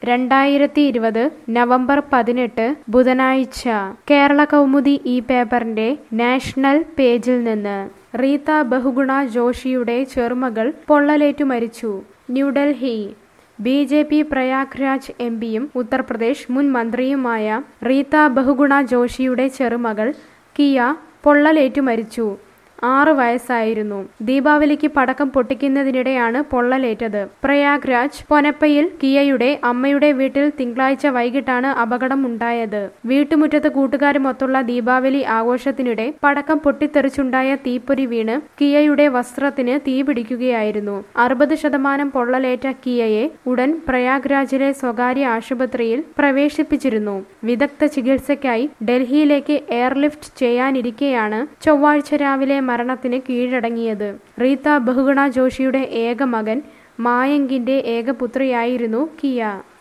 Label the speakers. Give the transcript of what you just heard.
Speaker 1: രണ്ടായിരത്തി ഇരുപത് നവംബർ പതിനെട്ട് ബുധനാഴ്ച കേരള കൗമുദി ഈ പേപ്പറിന്റെ നാഷണൽ പേജിൽ നിന്ന് റീത്ത ബഹുഗുണ ജോഷിയുടെ ചെറുമകൾ പൊള്ളലേറ്റു മരിച്ചു New Delhi B J P Prayagraj എം പിയും ഉത്തർപ്രദേശ് മുൻ മന്ത്രിയുമായ റീത്ത ബഹുഗുണ ജോഷിയുടെ ചെറുമകൾ കിയ പൊള്ളലേറ്റു മരിച്ചു ആറ് വയസ്സായിരുന്നു ദീപാവലിക്ക് പടക്കം പൊട്ടിക്കുന്നതിനിടെയാണ് പൊള്ളലേറ്റത് പ്രയാഗ്രാജ് പൊനപ്പയിൽ കിയയുടെ അമ്മയുടെ വീട്ടിൽ തിങ്കളാഴ്ച വൈകിട്ടാണ് അപകടം ഉണ്ടായത് വീട്ടുമുറ്റത്ത് കൂട്ടുകാരുമൊത്തുള്ള ദീപാവലി ആഘോഷത്തിനിടെ പടക്കം പൊട്ടിത്തെറിച്ചുണ്ടായ തീപ്പൊരി വീണ് കിയയുടെ വസ്ത്രത്തിന് തീ പിടിക്കുകയായിരുന്നു അറുപത് ശതമാനം പൊള്ളലേറ്റ കിയയെ ഉടൻ പ്രയാഗ്രാജിലെ സ്വകാര്യ ആശുപത്രിയിൽ പ്രവേശിപ്പിച്ചിരുന്നു വിദഗ്ധ ചികിത്സയ്ക്കായി ഡൽഹിയിലേക്ക് എയർലിഫ്റ്റ് ചെയ്യാനിരിക്കെയാണ് ചൊവ്വാഴ്ച രാവിലെ മരണത്തിന് കീഴടങ്ങിയത് റീത്ത ബഹുഗുണ ജോഷിയുടെ ഏക മകൻ മായങ്കിന്റെ ഏക പുത്രിയായിരുന്നു കിയ